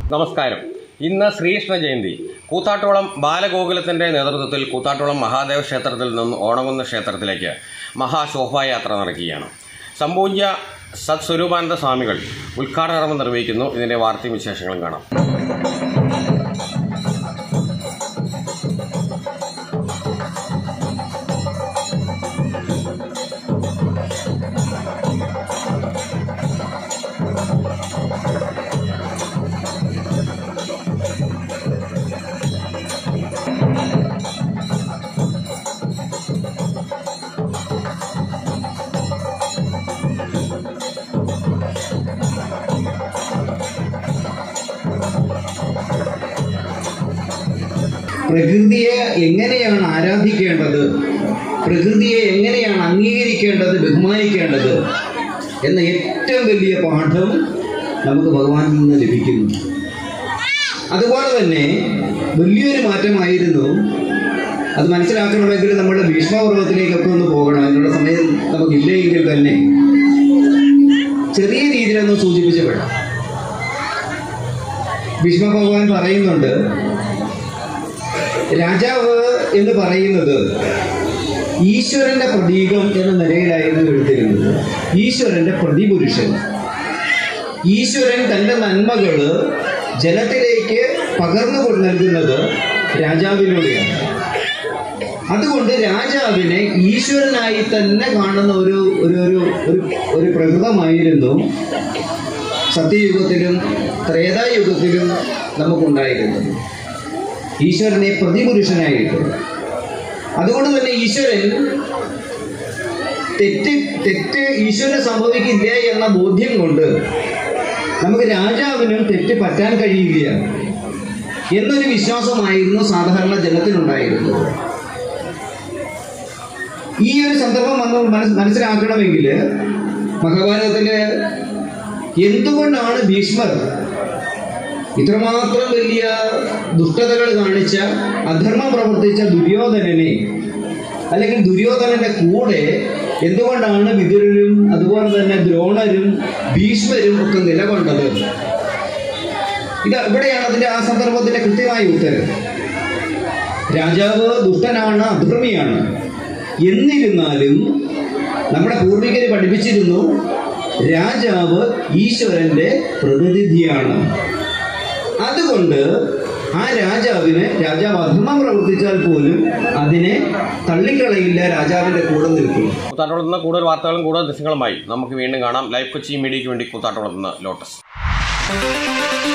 നമസ്കാരം ഇന്ന് ശ്രീകൃഷ്ണ ജയന്തി കൂത്താട്ടോളം ബാലഗോകുലത്തിന്റെ നേതൃത്വത്തിൽ കൂത്താട്ടോളം മഹാദേവ ക്ഷേത്രത്തിൽ നിന്ന് ഓണകുന്ന് ക്ഷേത്രത്തിലേക്ക് മഹാശോഭായാത്ര നടക്കുകയാണ് സംപൂജ്യ സത്സ്വരൂപാനന്ദ സ്വാമികൾ ഉദ്ഘാടന കർമ്മം നിർവഹിക്കുന്നു ഇതിന്റെ വാർത്തയും വിശേഷങ്ങളും കാണാം പ്രകൃതിയെ എങ്ങനെയാണ് ആരാധിക്കേണ്ടത് പ്രകൃതിയെ എങ്ങനെയാണ് അംഗീകരിക്കേണ്ടത് ബഹുമാനിക്കേണ്ടത് എന്ന ഏറ്റവും വലിയ പാഠം നമുക്ക് ഭഗവാനിൽ നിന്ന് ലഭിക്കുന്നു അതുപോലെ തന്നെ വലിയൊരു മാറ്റമായിരുന്നു അത് മനസ്സിലാക്കണമെങ്കിൽ നമ്മുടെ ഭീഷ്മപർവത്തിലേക്കൊക്കെ ഒന്ന് പോകണം അതിനുള്ള സമയം നമുക്കില്ലെങ്കിൽ തന്നെ ചെറിയ രീതിയിലൊന്ന് സൂചിപ്പിച്ചപ്പെടാം ഭീഷ്മ ഭഗവാൻ പറയുന്നുണ്ട് രാജാവ് എന്ന് പറയുന്നത് ഈശ്വരന്റെ പ്രതീകം എന്ന നിലയിലായിരുന്നു എടുത്തിരുന്നത് ഈശ്വരന്റെ പ്രതിപുരുഷൻ ഈശ്വരൻ തന്റെ നന്മകള് ജനത്തിലേക്ക് പകർന്നു കൊണ്ട് നൽകുന്നത് രാജാവിലൂടെയാണ് അതുകൊണ്ട് രാജാവിനെ ഈശ്വരനായി തന്നെ കാണുന്ന ഒരു ഒരു ഒരു ഒരു ഒരു പ്രകൃതമായിരുന്നു സത്യയുഗത്തിലും ത്രേതായുഗത്തിലും നമുക്കുണ്ടായിരുന്നത് ഈശ്വരനെ പ്രതിപുരുഷനായിട്ട് അതുകൊണ്ട് തന്നെ ഈശ്വരൻ തെറ്റ് തെറ്റ് ഈശ്വരന് സംഭവിക്കില്ല എന്ന ബോധ്യം കൊണ്ട് നമുക്ക് രാജാവിനും തെറ്റ് പറ്റാൻ കഴിയില്ല എന്നൊരു വിശ്വാസമായിരുന്നു സാധാരണ ജനത്തിനുണ്ടായിരുന്നത് ഈ ഒരു സന്ദർഭം നമ്മൾ മനസ് മനസ്സിലാക്കണമെങ്കിൽ മഹാഭാരതത്തില് എന്തുകൊണ്ടാണ് ഭീഷ്മർ ഇത്രമാത്രം വലിയ ദുഷ്ടതകൾ കാണിച്ച അധർമ്മം പ്രവർത്തിച്ച ദുര്യോധനനെ അല്ലെങ്കിൽ ദുര്യോധനന്റെ കൂടെ എന്തുകൊണ്ടാണ് വിതുരരും അതുപോലെ തന്നെ ദ്രോണരും ഭീഷ്മരും ഒക്കെ നിലകൊണ്ടത് ഇത് ഇവിടെയാണ് അതിന്റെ ആ സന്ദർഭത്തിന്റെ കൃത്യമായ ഉത്തരം രാജാവ് ദുഷ്ടനാണ് അധർമ്മിയാണ് എന്നിരുന്നാലും നമ്മുടെ പൂർവികര് പഠിപ്പിച്ചിരുന്നു രാജാവ് ഈശ്വരന്റെ പ്രതിനിധിയാണ് അതുകൊണ്ട് ആ രാജാവിന് രാജാവ് അധർമ്മം പ്രവർത്തിച്ചാൽ പോലും അതിനെ തള്ളിക്കളയില്ല രാജാവിന്റെ കൂടെ നിൽക്കും കൂത്താട്ടോളത്ത് നിന്ന് കൂടുതൽ വാർത്തകളും കൂടുതൽ ദൃശ്യങ്ങളുമായി നമുക്ക് വീണ്ടും കാണാം ലൈവ് കൊച്ചി മീഡിയയ്ക്ക് വേണ്ടി കൂത്താട്ടോളത്ത് നിന്ന് ലോട്ടസ്